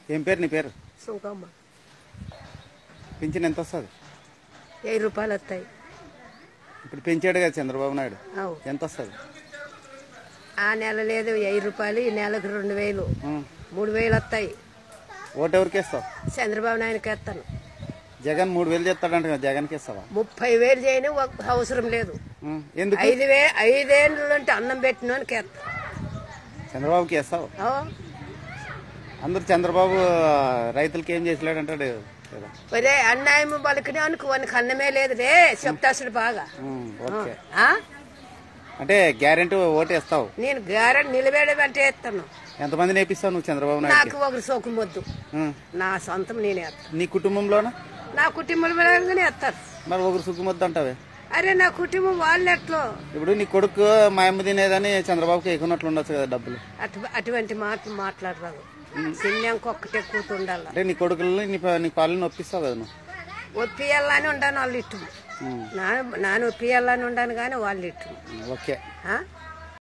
ఏం పేరు నీ పేరు సుంకమ్మ పింఛన్ ఎంత వస్తుంది వెయ్యి రూపాయలు వస్తాయి ఇప్పుడు పెంచాడు కదా చంద్రబాబు నాయుడు అవు ఎంత వస్తుంది ఆ నెల లేదు వెయ్యి రూపాయలు ఈ నెలకు రెండు వేలు మూడు వేలు వస్తాయి ఓటు ఎవరికి ఇస్తావు చంద్రబాబు నాయుడుకి వేస్తాను జగన్ మూడు వేలు చేస్తాడంట కదా జగన్కి ఇస్తావా ముప్పై వేలు చేయని ఒక అవసరం లేదు ఉం. ఎందుకు ఐదు వే ఐదేళ్ళు అంటే అన్నం పెట్టినోనికి వేస్తాను చంద్రబాబుకి ఇస్తావు అవు. అందరు చంద్రబాబు రైతులకి ఏం చేసలేడు అంటాడు కదా ఒరే అన్యాయం పలికినానికి వానికి అన్నమే లేదు రే చెప్తాసుడు బాగా ఉం, ఓకే ఆ? అంటే గ్యారెంటీ ఓటు ఇస్తావు నేను గారెంట్ నిలబెడమంటే వేస్తాను ఎంతమంది నేపిస్తావు నువ్వు చంద్రబాబు నాయుడు నాకు ఒకరు సోకు మొద్దు నా సొంతం నేనే వేస్తాను నీ కుటుంబంలోన నా కుటుంబం పరంగానే వేస్తారు మరి ఒకరు సుఖమొద్దు అంటావే అరే నా కుటుంబం వాళ్ళు ఎట్లో ఇప్పుడు నీ కొడుకు మా అమ్మ తినేదని చంద్రబాబుకి ఎక్కున్నట్లు ఉండొచ్చు కదా డబ్బులు అటు అటువంటి మాటలు మాట్లాడరాదు చిన్నంకి ఒక్కటే కూతుండాల అంటే నీ కొడుకులని నీ ప- నీ పాలని ఒప్పిస్తావు కదా నువ్వు ఒప్పియాలని ఉండాను వాళ్ళు ఇట్టు ఉం. నా నాన్న ఒప్పియాలని ఉండాను కానీ వాళ్ళు ఇట్టు ఓకే ఆ?